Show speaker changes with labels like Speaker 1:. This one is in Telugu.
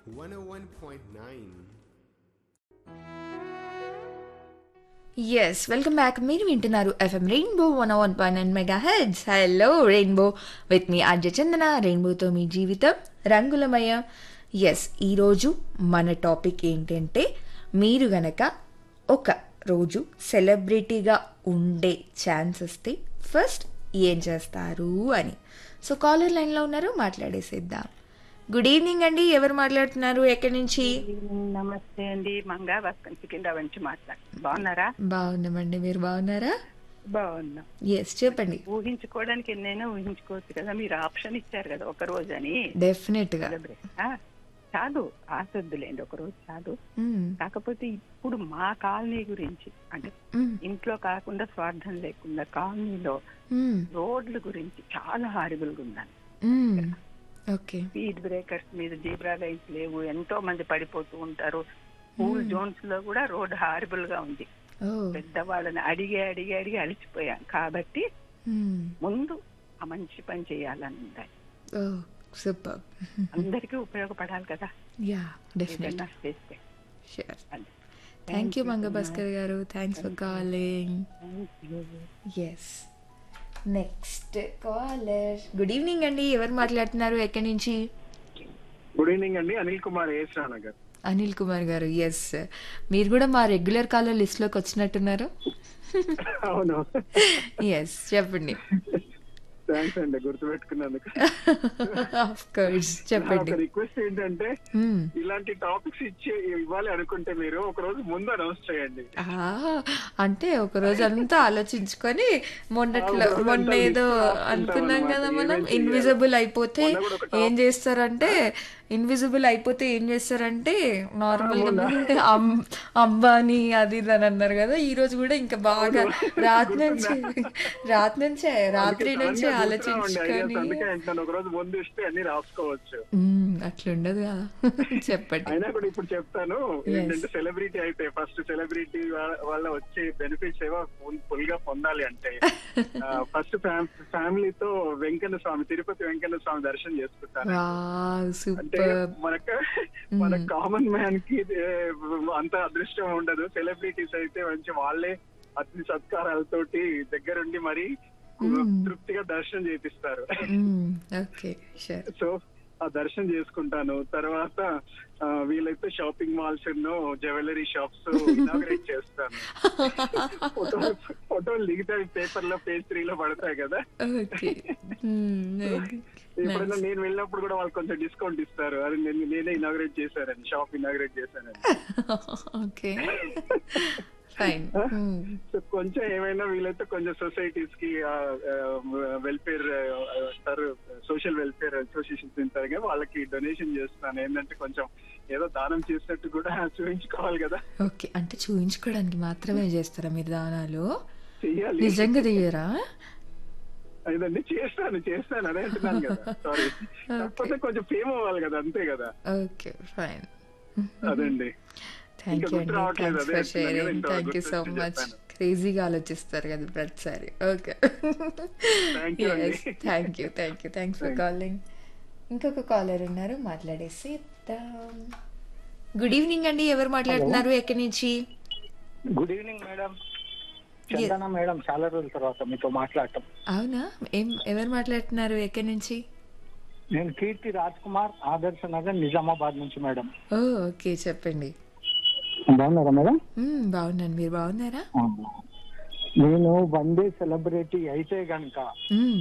Speaker 1: 101.9
Speaker 2: ఎస్ వెల్కమ్ బ్యాక్ మీరు వింటున్నారు FM rainbow one one point nine mega heads hello rainbow with me RJ Chandana రెయిన్బోతో మీ జీవితం రంగులమయ ఎస్ ఈరోజు మన టాపిక్ ఏంటంటే మీరు గనక ఒక రోజు సెలబ్రిటీగా ఉండే ఛాన్స్ వస్తే ఫస్ట్ ఏం చేస్తారు అని సో కాలర్ లైన్లో ఉన్నారు మాట్లాడేసేద్దాం గుడ్ ఈవినింగ్ అండి ఎవరు మాట్లాడుతున్నారు ఎక్కడి నుంచి
Speaker 3: నమస్తే అండి మంగా వస్కన్ సికింద్రాబాద్ నుంచి మాట్లాడు బాగున్నారా
Speaker 2: బాగున్నామండి మీరు బాగున్నారా
Speaker 3: బాగున్నా
Speaker 2: ఎస్ చెప్పండి
Speaker 3: ఊహించుకోవడానికి ఎన్నైనా ఊహించుకోవచ్చు కదా మీరు ఆప్షన్ ఇచ్చారు కదా ఒక రోజు అని
Speaker 2: డెఫినెట్ గా
Speaker 3: Celebrate. ఆ, చాలు ఆసొద్దులేండి ఒక రోజు చాలు
Speaker 2: మ్మ్.
Speaker 3: కాకపోతే ఇప్పుడు మా కాలనీ గురించి అంటే
Speaker 2: మ్మ్.
Speaker 3: ఇంట్లో కాకుండా స్వార్థం లేకుండా కాలనీలో
Speaker 2: మ్మ్.
Speaker 3: రోడ్ల గురించి చాలా హారిబుల్ గా ఉందండి
Speaker 2: మ్మ్. ఓకే
Speaker 3: స్పీడ్ బ్రేకర్స్ మీద జీబ్రా లైన్స్ లేవు ఎంతో మంది పడిపోతూ ఉంటారు స్కూల్ జోన్స్ లో కూడా రోడ్ హారిబుల్ గా ఉంది
Speaker 2: ఓ
Speaker 3: పెద్దవాళ్ళని అడిగి అడిగి అడిగి అలిసిపోయాం కాబట్టి
Speaker 2: మ్మ్.
Speaker 3: ముందు ఆ మంచి పని చేయాలని ఉంది
Speaker 2: ఓ సూపర్
Speaker 3: అందరికీ ఉపయోగపడాలి కదా
Speaker 2: యా డెఫినెట్
Speaker 3: ఏదైనా చేస్తే
Speaker 2: షూర్
Speaker 3: అది.
Speaker 2: థ్యాంక్ యూ మంగ భాస్కర్ గారు thanks for calling
Speaker 3: Thank you.
Speaker 2: Yes next caller good evening అండి ఎవరు మాట్లాడుతున్నారు ఎక్కడి నుంచి
Speaker 4: గుడ్ ఈవినింగ్ అండి అనిల్ కుమార్ ఏస్ నగర్
Speaker 2: అనిల్ కుమార్ గారు ఎస్ మీరు కూడా మా రెగ్యులర్ కాలర్ లిస్ట్లోకి వచ్చినట్టున్నారు
Speaker 4: అవును
Speaker 2: ఎస్ చెప్పండి
Speaker 4: థ్యాంక్స్ అండి గుర్తుపెట్టుకున్నందుకు
Speaker 2: ఆఫ్ కోర్స్
Speaker 4: ఒక
Speaker 2: చెప్పండి
Speaker 4: రిక్వెస్ట్ ఏంటంటే
Speaker 2: మ్మ్.
Speaker 4: ఇలాంటి టాపిక్స్ ఇచ్చి ఇవ్వాలి అనుకుంటే మీరు ఒక రోజు ముందు అనౌన్స్ చేయండి
Speaker 2: ఆ, అంటే ఒక రోజు అంతా ఆలోచించుకొని మొన్నట్లో
Speaker 4: ఆ, ఒక రోజు
Speaker 2: మొన్న
Speaker 4: అంతా
Speaker 2: ఏదో
Speaker 4: list
Speaker 2: అనుకున్నాం
Speaker 4: రాసుకుంటాం
Speaker 2: కదా
Speaker 4: అన్నమాట.
Speaker 2: మనం
Speaker 4: ఏమేం
Speaker 2: ఇన్విజిబుల్
Speaker 4: చేయాలి?
Speaker 2: అయిపోతే
Speaker 4: మొన్న కూడా ఒక
Speaker 2: ఏం
Speaker 4: top-
Speaker 2: చేస్తారంటే ఇన్విజిబుల్ అయిపోతే ఏం చేస్తారంటే నార్మల్ గా
Speaker 4: మొన్న.
Speaker 2: అం- అంబానీ అది ఇది అని అన్నారు కదా ఈ రోజు కూడా ఇంకా బాగా రాత్రి నుంచి రాత్రి నుంచే రాత్రి
Speaker 4: అందుకే
Speaker 2: నుంచి
Speaker 4: sudden గా గుర్తురావండి ideas.
Speaker 2: ఆలోచించుకొని
Speaker 4: అందుకే అంటున్నాను ఒక రోజు ముందు ఇస్తే అన్ని రాసుకోవచ్చు
Speaker 2: మ్మ్, అట్లుండదు కదా చెప్పండి
Speaker 4: అయినా కూడా ఇప్పుడు చెప్తాను ఏంటంటే సెలబ్రిటీ అయితే ఫస్ట్ సెలబ్రిటీ వల్ల వచ్చే బెనిఫిట్స్ ఏవో ఫుల్ గా పొందాలి అంటే ఫస్ట్ ఫ్యామిలీతో వెంకన్న స్వామి తిరుపతి వెంకన్న స్వామి దర్శనం చేసుకుంటాను
Speaker 2: వావ్
Speaker 4: అంటే
Speaker 2: సూపర్
Speaker 4: మనకు మన కామన్ మ్యాన్ కి ఏ, అంత అదృష్టం ఉండదు సెలబ్రిటీస్ అయితే మంచి వాళ్ళే అతిథి సత్కారాలతోటి దగ్గరుండి మరి తృప్తిగా దర్శనం చేపిస్తారు
Speaker 2: ఓకే షూర్
Speaker 4: సో ఆ దర్శనం చేసుకుంటాను తర్వాత ఆ, వీలైతే shopping malls jewellery shops inaugurate చేస్తాను ఫోటోలు ఫోటోలు దిగుతాయి పేపర్ లో పేజ్ త్రీ లో పడతాయి కదా
Speaker 2: ఓకే
Speaker 4: ఎప్పుడైనా నేను వెళ్ళినప్పుడు కూడా వాళ్ళు కొంచెం డిస్కౌంట్ ఇస్తారు అది నేను నేనే ఇనాగ్రేట్ చేశారని షాప్ ఇనాగ్రేట్ చేశానని
Speaker 2: ఓకే ఫైన్
Speaker 4: సో కొంచెం ఏమైనా వీలైతే కొంచెం సొసైటీస్ కి welfare sir social welfare associations ఉంటారు కదా వాళ్ళకి డొనేషన్ చేస్తాను ఏంటంటే కొంచెం ఏదో దానం చేసినట్టు కూడా చూపించుకోవాలి కదా
Speaker 2: ఓకే అంటే చూయించుకోవడానికి మాత్రమే చేస్తారా మీరు దానాలు
Speaker 4: చెయ్యాలి
Speaker 2: నిజంగా తీయరా
Speaker 4: అదండి చేస్తాను చేస్తాను అదే అంటున్నాను కదా సారీ కాకపోతే కొంచెం ఫేమ్ అవ్వాలి కదా అంతే కదా
Speaker 2: ఓకే ఫైన్
Speaker 4: అదండి
Speaker 2: థ్యాంక్
Speaker 4: ఇంకా
Speaker 2: యూ
Speaker 4: గుర్తు
Speaker 2: అండి
Speaker 4: రావట్లేదు,
Speaker 2: థ్యాంక్స్
Speaker 4: అదే
Speaker 2: ఫర్
Speaker 4: అంటున్నాను కదా,
Speaker 2: షేరింగ్
Speaker 4: ఇంతవరకు
Speaker 2: థ్యాంక్ యూ సో
Speaker 4: గుర్తొచ్చి
Speaker 2: మచ్
Speaker 4: చెప్పాను.
Speaker 2: క్రేజీగా ఆలోచిస్తారు కదా ప్రతిసారి ఓకే
Speaker 4: Thank you అండి.
Speaker 2: Thank you thank you thanks for
Speaker 4: Thank you.
Speaker 2: Calling ఇంకొక కాలర్ ఉన్నారు మాట్లాడేసి గుడ్ ఈవినింగ్ అండి ఎవరు మాట్లాడుతున్నారు ఎక్కడి నుంచి
Speaker 5: good evening madam Chandana madam చాలా రోజుల తర్వాత మీతో మాట్లాడటం
Speaker 2: అవునా ఏం ఎవరు మాట్లాడుతున్నారు ఎక్కడి నుంచి
Speaker 5: నేను కీర్తి రాజ్ కుమార్ ఆదర్శ నగర్ నిజామాబాద్ నుంచి మేడం
Speaker 2: ఓ ఓకే చెప్పండి
Speaker 5: బాగున్నారా మేడం
Speaker 2: మ్మ్, బాగున్నాను మీరు బాగున్నారా
Speaker 5: నేను వన్ డే సెలబ్రిటీ అయితే గనక
Speaker 2: మ్మ్.